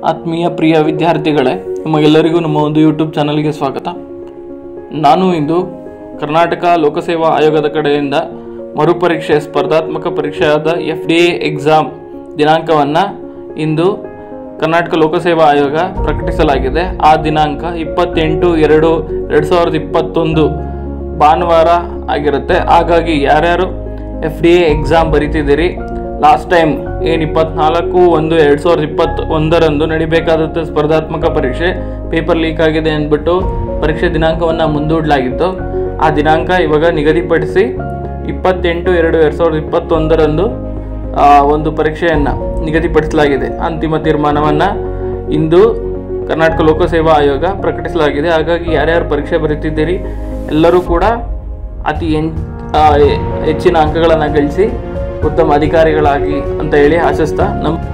ಆತ್ಮೀಯ ಪ್ರಿಯ ವಿದ್ಯಾರ್ಥಿಗಳೇ ನಿಮಗೆಲ್ಲರಿಗೂ ನಮ್ಮ ಒಂದು ಯೂಟ್ಯೂಬ್ ಚಾನಲ್ಗೆ ಸ್ವಾಗತ ನಾನು ಇಂದು ಕರ್ನಾಟಕ ಲೋಕಸೇವಾ ಆಯೋಗದ ಕಡೆಯಿಂದ ಮರುಪರೀಕ್ಷೆ ಸ್ಪರ್ಧಾತ್ಮಕ ಪರೀಕ್ಷೆಯಾದ ಎಫ್ ಡಿ ಎ ಎಕ್ಸಾಮ್ ದಿನಾಂಕವನ್ನು ಇಂದು ಕರ್ನಾಟಕ ಲೋಕಸೇವಾ ಆಯೋಗ ಪ್ರಕಟಿಸಲಾಗಿದೆ ಆ ದಿನಾಂಕ ಇಪ್ಪತ್ತೆಂಟು ಎರಡು ಎರಡು ಸಾವಿರದ ಇಪ್ಪತ್ತೊಂದು ಭಾನುವಾರ ಆಗಿರುತ್ತೆ ಹಾಗಾಗಿ ಯಾರ್ಯಾರು ಎಫ್ ಡಿ ಎ ಎಕ್ಸಾಮ್ ಬರಿತಿದ್ದೀರಿ ಲಾಸ್ಟ್ ಟೈಮ್ ಏನು ಇಪ್ಪತ್ನಾಲ್ಕು ಒಂದು ಎರಡು ಸಾವಿರದ ಇಪ್ಪತ್ತು ಒಂದರಂದು ನಡಿಬೇಕಾದಂಥ ಸ್ಪರ್ಧಾತ್ಮಕ ಪರೀಕ್ಷೆ ಪೇಪರ್ ಲೀಕ್ ಆಗಿದೆ ಅಂದ್ಬಿಟ್ಟು ಪರೀಕ್ಷೆ ದಿನಾಂಕವನ್ನು ಮುಂದೂಡಲಾಗಿತ್ತು ಆ ದಿನಾಂಕ ಇವಾಗ ನಿಗದಿಪಡಿಸಿ ಇಪ್ಪತ್ತೆಂಟು ಎರಡು ಎರಡು ಸಾವಿರದ ಇಪ್ಪತ್ತೊಂದರಂದು ಆ, ಒಂದು ಪರೀಕ್ಷೆಯನ್ನು ನಿಗದಿಪಡಿಸಲಾಗಿದೆ ಅಂತಿಮ ತೀರ್ಮಾನವನ್ನು ಇಂದು ಕರ್ನಾಟಕ ಲೋಕಸೇವಾ ಆಯೋಗ ಪ್ರಕಟಿಸಲಾಗಿದೆ ಹಾಗಾಗಿ ಯಾರ್ಯಾರು ಪರೀಕ್ಷೆ ಬರೀತಿದ್ದೀರಿ ಎಲ್ಲರೂ ಕೂಡ ಅತಿ ಹೆನ್ ಆ, ಹೆ- ಹೆಚ್ಚಿನ ಅಂಕಗಳನ್ನು ಗಳಿಸಿ ಉತ್ತಮ ಅಧಿಕಾರಿಗಳಾಗಿ ಅಂತ ಹೇಳಿ ಆಶಿಸ್ತಾ ನಮ್ಮ